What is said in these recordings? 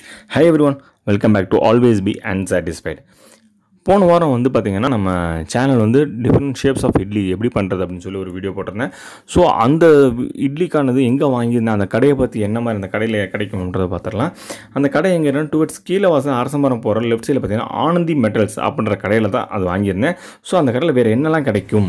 high everyone welcome back to always be unsatisfied போன வாரம் வந்து பார்த்திங்கன்னா நம்ம சேனல் வந்து டிஃப்ரெண்ட் ஷேப்ஸ் ஆஃப் இட்லி எப்படி பண்ணுறது அப்படின்னு சொல்லி ஒரு வீடியோ போட்டிருந்தேன் ஸோ அந்த இட்லிக்கானது எங்கே வாங்கியிருந்தேன் அந்த கடையை பற்றி என்ன மாதிரி அந்த கடையில் கிடைக்கும்ன்றதை பார்த்துடலாம் அந்த கடை எங்கே இருந்தால் டுவர்ட்ஸ் கீழே வாசம் அரசமரம் போகிற லெஃப்ட் சைடில் பார்த்தீங்கன்னா ஆனந்தி மெட்டல்ஸ் அப்படின்ற கடையில் தான் அது வாங்கியிருந்தேன் ஸோ அந்த கடையில் வேறு என்னெல்லாம் கிடைக்கும்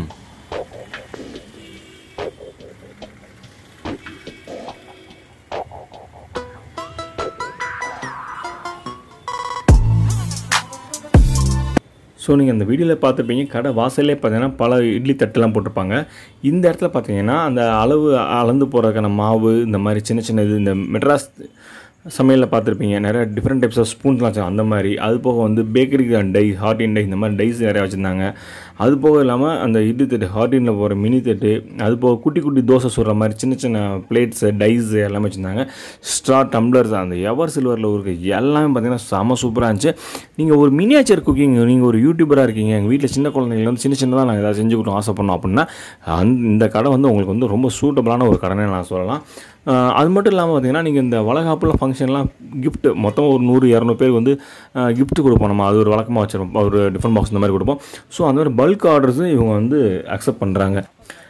ஸோ நீங்கள் அந்த வீடியோவில் பார்த்துருப்பீங்க கடை வாசல்லே பார்த்தீங்கன்னா பல இட்லி தட்டுலாம் போட்டிருப்பாங்க இந்த இடத்துல பார்த்தீங்கன்னா அந்த அளவு அளந்து போகிறதுக்கான மாவு இந்த மாதிரி சின்ன சின்ன இது இந்த மெட்ராஸ் சமையலில் பார்த்துருப்பீங்க நிறைய டிஃப்ரெண்ட் டைப்ஸ் ஆஃப் ஸ்பூன்ஸ்லாம் வச்சாங்க அந்த மாதிரி அது போக வந்து பேக்கரிக்கு டை ஹார்டின் டை இந்த மாதிரி டைஸ் நிறையா வச்சுருந்தாங்க அது போக இல்லாமல் அந்த இட்லி தட்டு ஹார்டினில் போகிற மினி தட்டு அது போக குட்டி குட்டி தோசை சுடுற மாதிரி சின்ன சின்ன பிளேட்ஸு டைஸ் எல்லாமே வச்சுருந்தாங்க ஸ்ட்ரா டம்ளர்ஸ் அந்த எவர் சில்வரில் இருக்க எல்லாமே பார்த்தீங்கன்னா செம சூப்பராக இருந்துச்சு நீங்கள் ஒரு மினியேச்சர் குக்கிங் நீங்கள் ஒரு யூடியூபராக இருக்கீங்க எங்கள் வீட்டில் சின்ன குழந்தைங்க வந்து சின்ன சின்னதாக நாங்கள் ஏதாவது செஞ்சு கொடுத்தோம் ஆசைப்படணும் அப்படின்னா அந்த இந்த கடை வந்து உங்களுக்கு வந்து ரொம்ப சூட்டபிளான ஒரு கடைனே நான் சொல்லலாம் ஆஹ் அது மட்டும் இல்லாமல் பார்த்தீங்கன்னா நீங்கள் இந்த வளகாப்பில் ஃபங்க்ஷன்லாம் gift மொத்தம் ஒரு நூறு இரநூறு பேருக்கு வந்து gift கொடுப்போம் நம்ம அது ஒரு வழக்கமாக வச்சிருப்போம் ஒரு டிஃபன் பாக்ஸ் இந்த மாதிரி கொடுப்போம் ஸோ அந்த மாதிரி பல்க் ஆர்டர்ஸும் இவங்க வந்து அக்செப்ட் பண்ணுறாங்க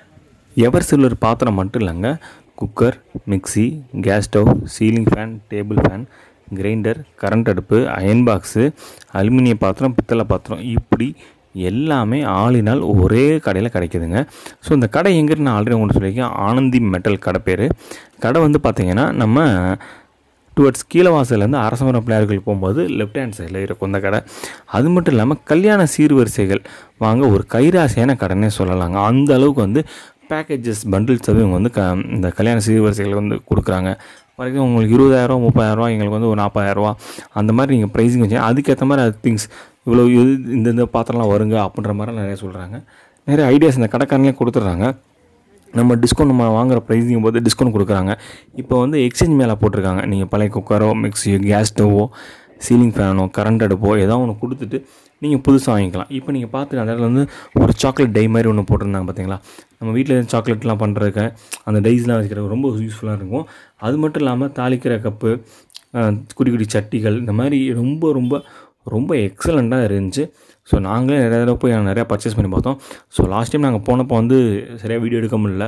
எவர் சில்வர் பாத்திரம் மட்டும் இல்லைங்க cooker mixie gas stove ceiling fan table fan grinder current அடுப்பு அயன் பாக்ஸு அலுமினிய பாத்திரம் பித்தளை பாத்திரம் இப்படி எல்லாமே ஆளினால் ஒரே கடையில் கிடைக்குதுங்க ஸோ இந்த கடை எங்கே நான் ஆல்ரெடி உங்களுக்கு சொல்லியிருக்கேன் ஆனந்தி மெட்டல் கடை பேர் கடை வந்து பார்த்திங்கன்னா நம்ம டுவர்ட்ஸ் கீழவாசலேருந்து அரசமரம் பிள்ளையார்கள் போகும்போது லெஃப்ட் ஹேண்ட் சைடில் இருக்கும் இந்த கடை அது மட்டும் இல்லாமல் கல்யாண சீர்வரிசைகள் வாங்க ஒரு கைராசியான கடைன்னே சொல்லலாங்க அந்த அளவுக்கு வந்து பேக்கேஜஸ் பண்டில்ஸ் இவங்க வந்து க இந்த கல்யாண சீர்வரிசைகள் வந்து கொடுக்குறாங்க வரைக்கும் உங்களுக்கு இருபதாயிரரூவா முப்பதாயிரரூவா எங்களுக்கு வந்து ஒரு நாற்பதாயிரரூவா அந்த மாதிரி நீங்கள் ப்ரைஸிங் வச்சு அதுக்கேற்ற மாதிரி அது திங்ஸ் இவ்வளோ இது இந்த இந்த பாத்திரம்லாம் வருங்க அப்படின்ற மாதிரிலாம் நிறைய சொல்கிறாங்க நிறைய ஐடியாஸ் இந்த கடைக்காரங்களே கொடுத்துட்றாங்க நம்ம டிஸ்கவுண்ட் நம்ம வாங்குற ப்ரைஸிங் போது டிஸ்கவுண்ட் கொடுக்குறாங்க இப்போ வந்து எக்ஸ்சேஞ்ச் மேலே போட்டிருக்காங்க நீங்கள் பழைய குக்கரோ மிக்ஸியோ கேஸ் ஸ்டவ்வோ சீலிங் ஃபேனோ கரண்ட் அடுப்போ ஏதாவது ஒன்று கொடுத்துட்டு நீங்கள் புதுசாக வாங்கிக்கலாம் இப்போ நீங்கள் பார்த்து அந்த இடத்துல வந்து ஒரு சாக்லேட் டை மாதிரி ஒன்று போட்டிருந்தாங்க பார்த்தீங்களா நம்ம வீட்டில் சாக்லேட்லாம் பண்ணுறதுக்கு அந்த டைஸ்லாம் வச்சுக்கிறது ரொம்ப யூஸ்ஃபுல்லாக இருக்கும் அது மட்டும் இல்லாமல் தாளிக்கிற கப்பு அஹ், குட்டி குட்டி சட்டிகள் இந்த மாதிரி ரொம்ப ரொம்ப ரொம்ப எக்ஸலண்ட்டாக இருந்துச்சு ஸோ நாங்களே நிறைய தடவை போய் நிறையா பர்ச்சேஸ் பண்ணி பார்த்தோம் ஸோ லாஸ்ட் டைம் நாங்கள் போனப்போ வந்து சரியாக வீடியோ எடுக்க முடியல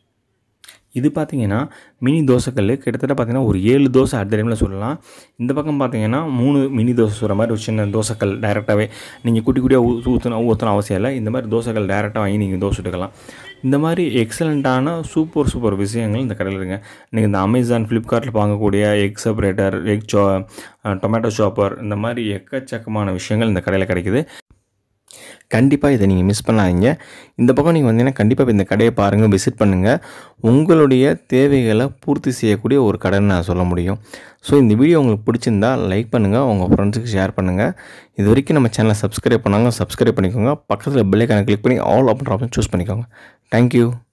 இது பார்த்தீங்கன்னா மினி தோசைக்கல் கிட்டத்தட்ட பார்த்தீங்கன்னா ஒரு ஏழு தோசை அட் டைமில் சொல்லலாம் இந்த பக்கம் பார்த்தீங்கன்னா மூணு மினி தோசை சுடுற மாதிரி ஒரு சின்ன தோசைக்கல் டைரெக்டாகவே நீங்கள் குட்டி குட்டியாக ஊற்றணும் ஊற்றணும் அவசியம் இல்லை இந்த மாதிரி தோசைக்கல் டைரெக்டாக வாங்கி நீங்கள் தோசை சுட்டுக்கலாம் இந்த மாதிரி எக்ஸலண்ட்டான சூப்பர் சூப்பர் விஷயங்கள் இந்த கடையில் இருக்குங்க நீங்கள் இந்த அமேசான் ஃப்ளிப்கார்ட்டில் வாங்கக்கூடிய egg separator egg so tomato chopper இந்த மாதிரி எக்கச்சக்கமான விஷயங்கள் இந்த கடையில் கிடைக்குது கண்டிப்பாக இதை நீங்கள் மிஸ் பண்ணாதீங்க இந்த பக்கம் நீங்கள் வந்தீங்கன்னா கண்டிப்பாக இந்த கடையை பாருங்கள் விசிட் பண்ணுங்கள் உங்களுடைய தேவைகளை பூர்த்தி செய்யக்கூடிய ஒரு கடைன்னு நான் சொல்ல முடியும் ஸோ இந்த வீடியோ உங்களுக்கு பிடிச்சிருந்தா லைக் பண்ணுங்கள் உங்கள் ஃப்ரெண்ட்ஸுக்கு ஷேர் பண்ணுங்கள் இது வரைக்கும் நம்ம சேனலை சப்ஸ்கிரைப் பண்ணாங்க சப்ஸ்கிரைப் பண்ணிக்கோங்க பக்கத்தில் பெல்லைக்கான கிளிக் பண்ணி ஆல் அப்படின்ற ஆப்ஷன் சூஸ் பண்ணிக்கோங்க தேங்க்யூ